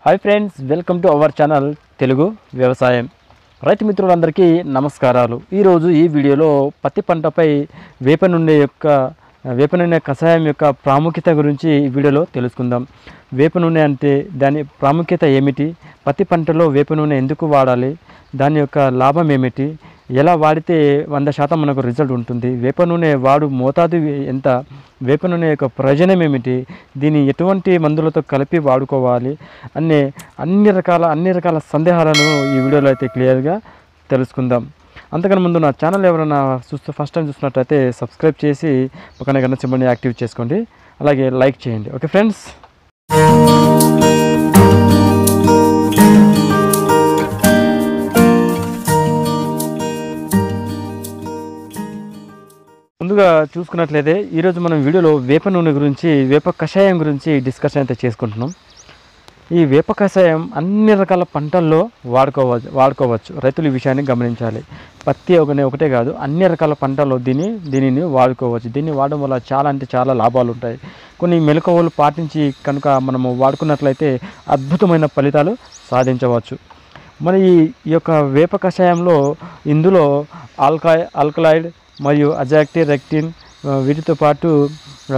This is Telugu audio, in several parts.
hi friends welcome to our channel Telugu వ్యవసాయం రైతు మిత్రులందరికీ నమస్కారాలు ఈరోజు ఈ వీడియోలో పత్తి పంటపై వేప నూనె యొక్క వేప నూనె కషాయం యొక్క ప్రాముఖ్యత గురించి ఈ వీడియోలో తెలుసుకుందాం వేప నూనె అంటే దాని ప్రాముఖ్యత ఏమిటి పత్తి పంటలో వేప నూనె ఎందుకు వాడాలి దాని యొక్క లాభం ఏమిటి ఎలా వాడితే వంద శాతం మనకు రిజల్ట్ ఉంటుంది వేప నూనె వాడు మోతాదు ఎంత వేప నూనె యొక్క ప్రయోజనం ఏమిటి దీన్ని ఎటువంటి మందులతో కలిపి వాడుకోవాలి అనే అన్ని రకాల అన్ని రకాల సందేహాలను ఈ వీడియోలో అయితే క్లియర్గా తెలుసుకుందాం అంతకన్నా ముందు నా ఛానల్ ఎవరైనా చూస్తూ ఫస్ట్ టైం చూస్తున్నట్టయితే సబ్స్క్రైబ్ చేసి పక్కన గన్న సింబల్ని యాక్టివ్ చేసుకోండి అలాగే లైక్ చేయండి ఓకే ఫ్రెండ్స్ ముందుగా చూసుకున్నట్లయితే ఈరోజు మనం వీడియోలో వేప నూనె గురించి వేప కషాయం గురించి డిస్కషన్ అయితే చేసుకుంటున్నాం ఈ వేప కషాయం అన్ని రకాల పంటల్లో వాడుకోవచ్చు వాడుకోవచ్చు రైతులు ఈ విషయాన్ని గమనించాలి పత్తి ఒకనే ఒకటే కాదు అన్ని రకాల పంటల్లో దీన్ని దీనిని వాడుకోవచ్చు దీన్ని వాడడం వల్ల చాలా అంటే చాలా లాభాలు ఉంటాయి కొన్ని మెలకువలు పాటించి కనుక మనము వాడుకున్నట్లయితే అద్భుతమైన ఫలితాలు సాధించవచ్చు మరి ఈ- ఈ యొక్క వేప కషాయంలో ఇందులో ఆల్కాయ్ ఆల్కలాయిడ్ మరియు అజాక్టి రెక్టిన్ ఆ, వీటితో పాటు ఆ,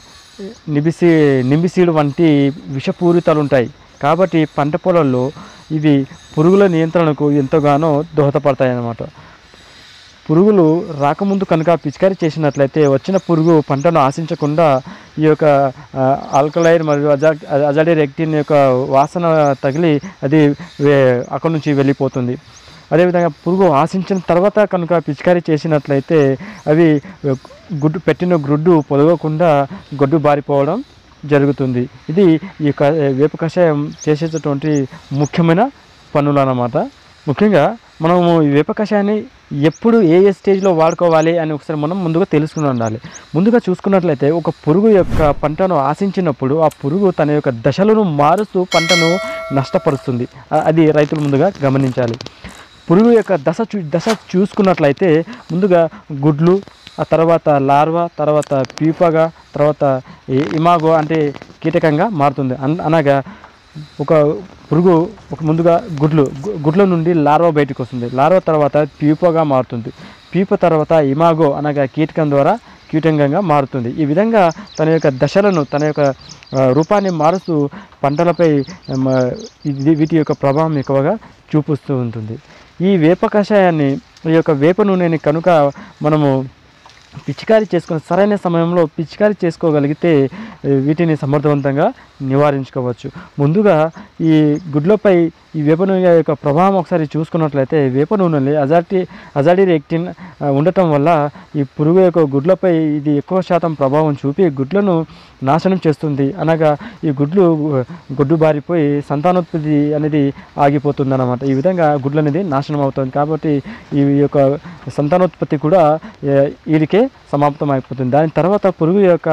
నిబిసి నింబిసీడ్ వంటి విషపూరితాలు ఉంటాయి కాబట్టి పంట పొలాల్లో ఇవి పురుగుల నియంత్రణకు ఎంతగానో దోహదపడతాయి అన్నమాట పురుగులు రాకముందు కనుక పిచికారీ చేసినట్లయితే వచ్చిన పురుగు పంటను ఆశించకుండా ఈ యొక్క ఆ, ఆల్కలైడ్ మరియు అజా అజాడి రెక్టిన్ యొక్క వాసన తగిలి అది వే- అక్కడి నుంచి వెళ్ళిపోతుంది అదేవిధంగా పురుగు ఆశించిన తర్వాత కనుక పిచికారీ చేసినట్లయితే అవి గుడ్డు పెట్టిన గుడ్డు పొదగకుండా గొడ్డు బారిపోవడం జరుగుతుంది ఇది ఈ క వేప కషాయం చేసేటటువంటి ముఖ్యమైన పనులు అన్నమాట ముఖ్యంగా మనము ఈ వేప కషాయాన్ని ఎప్పుడు ఏ ఏ స్టేజ్లో వాడుకోవాలి అని ఒకసారి మనం ముందుగా తెలుసుకుని ఉండాలి ముందుగా చూసుకున్నట్లయితే ఒక పురుగు యొక్క పంటను ఆశించినప్పుడు ఆ పురుగు తన యొక్క దశలను మారుస్తూ పంటను నష్టపరుస్తుంది అ- అది రైతులు ముందుగా గమనించాలి పురుగు యొక్క దశ చూ దశ చూసుకున్నట్లయితే ముందుగా గుడ్లు ఆ తర్వాత లార్వా తర్వాత పీపగా తర్వాత ఈ- ఇమాగో అంటే కీటకంగా మారుతుంది అన్ అనగా ఒక పురుగు ఒక ముందుగా గుడ్లు గు- గుడ్ల నుండి లార్వా బయటకు వస్తుంది లార్వా తర్వాత పీపగా మారుతుంది పీప తర్వాత ఇమాగో అనగా కీటకం ద్వారా కీటకంగా మారుతుంది ఈ విధంగా తన యొక్క దశలను తన యొక్క ఆ, రూపాన్ని మారుస్తూ పంటలపై మ, ఇది వీటి యొక్క ప్రభావం ఎక్కువగా చూపిస్తూ ఉంటుంది ఈ వేప కషాయాన్ని ఈ యొక్క వేప నూనెని కనుక మనము పిచికారీ చేసుకుని సరైన సమయంలో పిచికారీ చేసుకోగలిగితే ఏ, వీటిని సమర్థవంతంగా నివారించుకోవచ్చు ముందుగా ఈ గుడ్లపై ఈ వేప నూనె యొక్క ప్రభావం ఒకసారి చూసుకున్నట్లయితే వేప నూనెలో అజాటి అజాడి రెక్టిన్ ఆ, ఉండటం వల్ల ఈ పురుగు యొక్క గుడ్లపై ఇది ఎక్కువ శాతం ప్రభావం చూపి గుడ్లను నాశనం చేస్తుంది అనగా ఈ గుడ్లు ఆ, గుడ్డు బారిపోయి సంతానోత్పత్తి అనేది ఆగిపోతుంది అన్నమాట ఈ విధంగా గుడ్లు అనేది నాశనం అవుతుంది కాబట్టి ఈ యొక్క సంతానోత్పత్తి కూడా ఏ, వీడికే సమాప్తం అయిపోతుంది దాని తర్వాత పురుగు యొక్క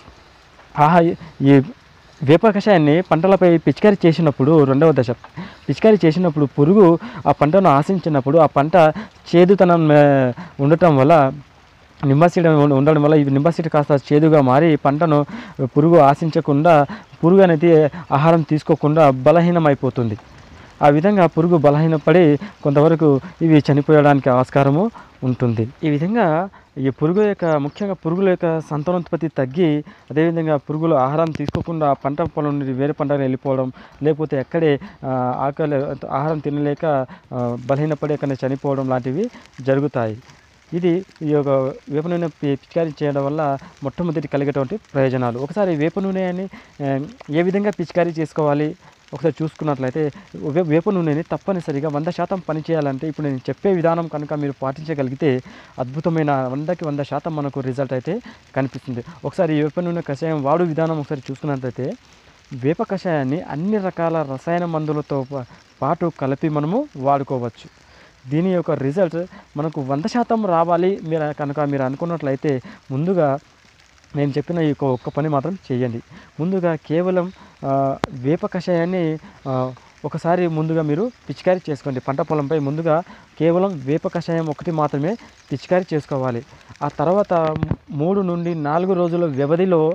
ఆహా ఈ వేప కషాయాన్ని పంటలపై పిచికారీ చేసినప్పుడు రెండవ దశ పిచికారీ చేసినప్పుడు పురుగు ఆ పంటను ఆశించినప్పుడు ఆ పంట చేదుతనం ఆ, ఉండటం వల్ల నింబాసీడ్ ఉండడం వల్ల ఈ నింబాసీడ్ కాస్త చేదుగా మారి పంటను పురుగు ఆశించకుండా పురుగు అనేది ఆహారం తీసుకోకుండా బలహీనమైపోతుంది ఆ విధంగా పురుగు బలహీనపడి కొంతవరకు ఇవి చనిపోయడానికి ఆస్కారము ఉంటుంది ఈ విధంగా ఈ పురుగు యొక్క ముఖ్యంగా పురుగుల యొక్క సంతానోత్పత్తి తగ్గి అదేవిధంగా పురుగులు ఆహారం తీసుకోకుండా ఆ పంట పొలం నుండి వేరే పంటకు వెళ్ళిపోవడం లేకపోతే ఎక్కడే ఆ, ఆకలి ఆహారం తినలేక ఆ, బలహీనపడి అక్కడ చనిపోవడం లాంటివి జరుగుతాయి ఇది ఈ యొక్క వేప నూనె పి- పిచికారీ చేయడం వల్ల మొట్టమొదటి కలిగేటువంటి ప్రయోజనాలు ఒకసారి వేప నూనె అని ఆ, ఏ విధంగా పిచికారీ చేసుకోవాలి ఒకసారి చూసుకున్నట్లయితే వే- వేప నూనెని తప్పనిసరిగా వంద శాతం పని చేయాలంటే ఇప్పుడు నేను చెప్పే విధానం కనుక మీరు పాటించగలిగితే అద్భుతమైన వందకి వంద శాతం మనకు రిజల్ట్ అయితే కనిపిస్తుంది ఒకసారి ఈ వేప నూనె కషాయం వాడు విధానం ఒకసారి చూసుకున్నట్లయితే వేప కషాయాన్ని అన్ని రకాల రసాయన మందులతో పా- పాటు కలిపి మనము వాడుకోవచ్చు దీని యొక్క రిజల్ట్ మనకు వంద శాతం రావాలి మీరు కనుక మీరు అనుకున్నట్లయితే ముందుగా నేను చెప్పిన ఈ యొక్క ఒక్క పని మాత్రం చేయండి ముందుగా కేవలం ఆ, వేప కషాయాన్ని ఆ, ఒకసారి ముందుగా మీరు పిచికారీ చేసుకోండి పంట పొలంపై ముందుగా కేవలం వేప కషాయం ఒకటి మాత్రమే పిచికారీ చేసుకోవాలి ఆ తర్వాత మూడు నుండి నాలుగు రోజుల వ్యవధిలో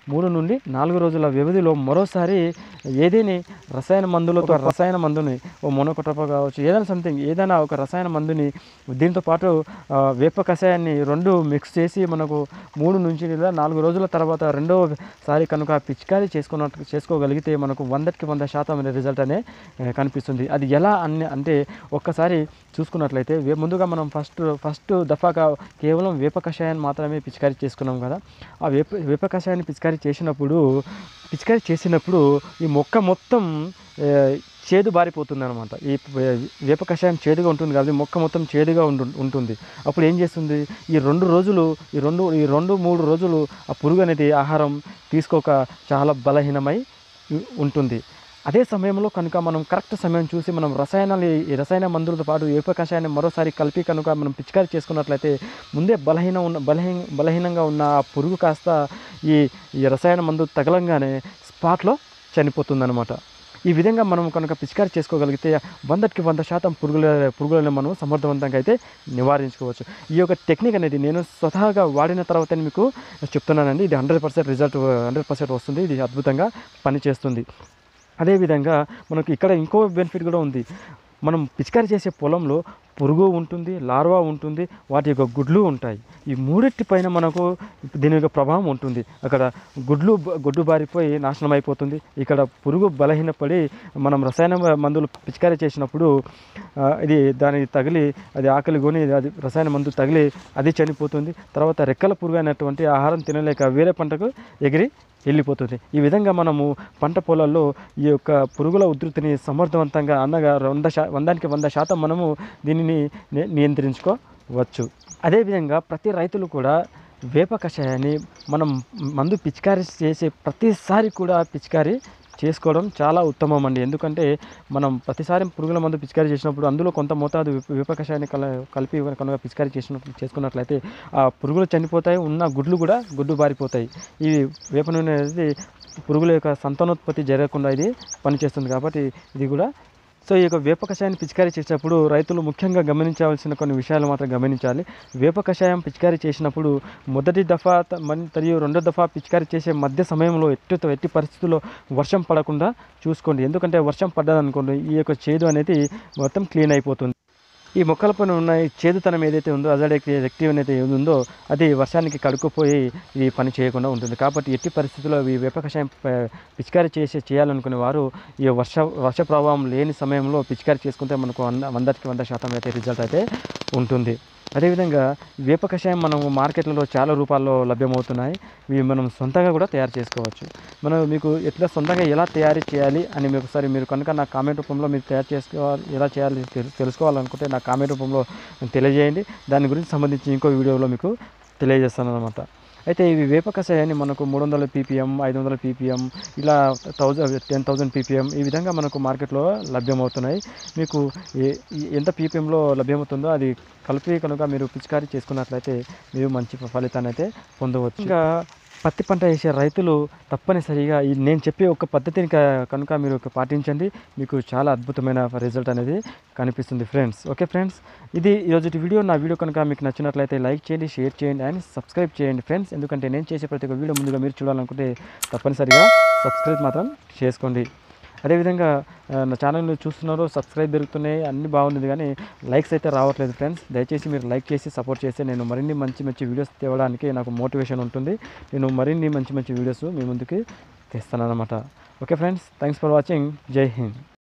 మూడు నుండి నాలుగు రోజుల వ్యవధిలో మరోసారి ఏదేని రసాయన మందులతో రసాయన మందుని ఓ మొనకొటప కావచ్చు ఏదైనా సంథింగ్ ఏదైనా ఒక రసాయన మందుని దీంతో పాటు ఆ, వేప కషాయాన్ని రెండు మిక్స్ చేసి మనకు మూడు నుంచి లేదా నాలుగు రోజుల తర్వాత రెండోసారి కనుక పిచికారీ చేసుకున్నట్టు చేసుకోగలిగితే మనకు వందకి వంద శాతం రిజల్ట్ అనే ఆ, కనిపిస్తుంది అది ఎలా అన్ని అంటే ఒక్కసారి చూసుకున్నట్లయితే వే- ముందుగా మనం ఫస్ట్ ఫస్ట్ దఫాగా కేవలం వేప కషాయాన్ని మాత్రమే పిచికారీ చేసుకున్నాం కదా ఆ వేప వేప కషాయాన్ని పిచికారీ చేసినప్పుడు పిచికారీ చేసినప్పుడు ఈ మొక్క మొత్తం ఆ, చేదు బారిపోతుంది అనమాట ఈ ప- వేప కషాయం చేదుగా ఉంటుంది కాబట్టి మొక్క మొత్తం చేదుగా ఉంటు ఉంటుంది అప్పుడు ఏం చేస్తుంది ఈ రెండు రోజులు ఈ రెండు ఈ రెండు మూడు రోజులు ఆ పురుగు అనేది ఆహారం తీసుకోక చాలా బలహీనమై ఉ- ఉంటుంది అదే సమయంలో కనుక మనం కరెక్ట్ సమయం చూసి మనం రసాయనాలు ఈ రసాయన మందులతో పాటు వేప కషాయాన్ని మరోసారి కలిపి కనుక మనం పిచికారీ చేసుకున్నట్లయితే ముందే బలహీన ఉన్న బలహీన బలహీనంగా ఉన్న ఆ పురుగు కాస్త ఈ ఈ రసాయన మందు తగలంగానే స్పాట్లో చనిపోతుందన్నమాట ఈ విధంగా మనం కనుక పిచికారీ చేసుకోగలిగితే వందకి వంద శాతం పురుగుల పురుగులను మనం సమర్థవంతంగా అయితే నివారించుకోవచ్చు ఈ యొక్క టెక్నిక్ అనేది నేను స్వతహాగా వాడిన తర్వాత మీకు చెప్తున్నానండి ఇది hundred percent result hundred percent వస్తుంది ఇది అద్భుతంగా పనిచేస్తుంది అదేవిధంగా మనకు ఇక్కడ ఇంకో బెనిఫిట్ కూడా ఉంది మనం పిచికారీ చేసే పొలంలో పురుగు ఉంటుంది లార్వా ఉంటుంది వాటి యొక్క గుడ్లు ఉంటాయి ఈ మూడింటి పైన మనకు దీని యొక్క ప్రభావం ఉంటుంది అక్కడ గుడ్లు బ- గుడ్డు బారిపోయి నాశనం అయిపోతుంది ఇక్కడ పురుగు బలహీనపడి మనం రసాయన మందులు పిచికారీ చేసినప్పుడు ఆ, ఇది దాని తగిలి అది ఆకలి కొని అది రసాయన మందు తగిలి అది చనిపోతుంది తర్వాత రెక్కల పురుగు అయినటువంటి ఆహారం తినలేక వేరే పంటకు ఎగిరి వెళ్ళిపోతుంది ఈ విధంగా మనము పంట పొలాల్లో ఈ యొక్క పురుగుల ఉధృతిని సమర్థవంతంగా అనగా వంద శా వందానికి వంద శాతం మనము దీనిని ని- నియంత్రించుకోవచ్చు అదేవిధంగా ప్రతి రైతులు కూడా వేప కషాయాన్ని మనం మందు పిచికారీ చేసే ప్రతిసారి కూడా పిచికారీ చేసుకోవడం చాలా ఉత్తమం అండి ఎందుకంటే మనం ప్రతిసారి పురుగుల మందు పిచికారీ చేసినప్పుడు అందులో కొంత మోతాదు వేప- వేప కషాయాన్ని కల కలిపి కనుక పిచికారీ చేసినప్పుడు చేసుకున్నట్లయితే ఆ పురుగులు చనిపోతాయి ఉన్న గుడ్లు కూడా గుడ్డు బారిపోతాయి ఈ వేప నూనె అనేది పురుగుల యొక్క సంతానోత్పత్తి జరగకుండా ఇది పనిచేస్తుంది కాబట్టి ఇది కూడా సో ఈ యొక్క వేప కషాయాన్ని పిచికారీ చేసేటప్పుడు రైతులు ముఖ్యంగా గమనించవలసిన కొన్ని విషయాలు మాత్రం గమనించాలి వేప కషాయం పిచికారీ చేసినప్పుడు మొదటి దఫా త- మరి- మరియు రెండో దఫా పిచికారీ చేసే మధ్య సమయంలో ఎట్టి ఎట్టి పరిస్థితుల్లో వర్షం పడకుండా చూసుకోండి ఎందుకంటే వర్షం పడ్డదనుకోండి ఈ యొక్క చేదు అనేది మొత్తం క్లీన్ అయిపోతుంది ఈ మొక్కల పైన ఉన్న ఈ చేదుతనం ఏదైతే ఉందో అజాడిక్ యాక్టివ్ అనేది ఏది ఉందో అది వర్షానికి కడుక్కుపోయి ఇది పని చేయకుండా ఉంటుంది కాబట్టి ఎట్టి పరిస్థితుల్లో ఈ వేప కషాయం ప- పిచికారీ చేసి చేయాలనుకునే వారు ఈ వర్ష వర్ష ప్రభావం లేని సమయంలో పిచికారీ చేసుకుంటే మనకు వంద వందకి వంద శాతం అయితే రిజల్ట్ అయితే ఉంటుంది అదేవిధంగా వేప కషాయం మనం మార్కెట్లలో చాలా రూపాల్లో లభ్యమవుతున్నాయి ఇవి మనం సొంతంగా కూడా తయారు చేసుకోవచ్చు మనం మీకు ఎట్లా సొంతంగా ఎలా తయారు చేయాలి అని మీకు ఒకసారి మీరు కనుక నా కామెంట్ రూపంలో మీరు తయారు చేసుకోవాలి ఎలా చేయాలి తెలు- తెలుసుకోవాలనుకుంటే నా కామెంట్ రూపంలో తెలియజేయండి దాని గురించి సంబంధించి ఇంకో వీడియోలో మీకు తెలియజేస్తాను అనమాట అయితే ఇవి వేప కషాయాన్ని మనకు మూడు వందల పీపీఎం ఐదు వందల పీపీఎం ఇలా థౌజండ్ టెన్ థౌజండ్ పీపీఎం ఈ విధంగా మనకు మార్కెట్లో లభ్యమవుతున్నాయి మీకు ఏ- ఈ- ఎంత పీపీఎంలో లభ్యమవుతుందో అది కలిపి కనుక మీరు పిచికారీ చేసుకున్నట్లయితే మీరు మంచి ఫలితాన్ని అయితే పొందవచ్చు ఇంకా పత్తి పంట వేసే రైతులు తప్పనిసరిగా ఈ నేను చెప్పే ఒక పద్ధతిని క- కనుక మీరు ఒక పాటించండి మీకు చాలా అద్భుతమైన రిజల్ట్ అనేది కనిపిస్తుంది ఫ్రెండ్స్ ఓకే ఫ్రెండ్స్ ఇది ఈరోజు వీడియో నా వీడియో కనుక మీకు నచ్చినట్లయితే లైక్ చేయండి షేర్ చేయండి అండ్ సబ్స్క్రైబ్ చేయండి ఫ్రెండ్స్ ఎందుకంటే నేను చేసే ప్రతి ఒక్క వీడియో ముందుగా మీరు చూడాలనుకుంటే తప్పనిసరిగా సబ్స్క్రైబ్ మాత్రం చేసుకోండి అదేవిధంగా ఆ, నా ఛానల్ని చూస్తున్నారు సబ్స్క్రైబ్ పెరుగుతున్నాయి అన్నీ బాగుంది కానీ లైక్స్ అయితే రావట్లేదు ఫ్రెండ్స్ దయచేసి మీరు లైక్ చేసి సపోర్ట్ చేస్తే నేను మరిన్ని మంచి మంచి వీడియోస్ తేవడానికి నాకు మోటివేషన్ ఉంటుంది నేను మరిన్ని మంచి మంచి వీడియోస్ మీ ముందుకి తెస్తాను అనమాట okay friends thanks for watching జై హింద్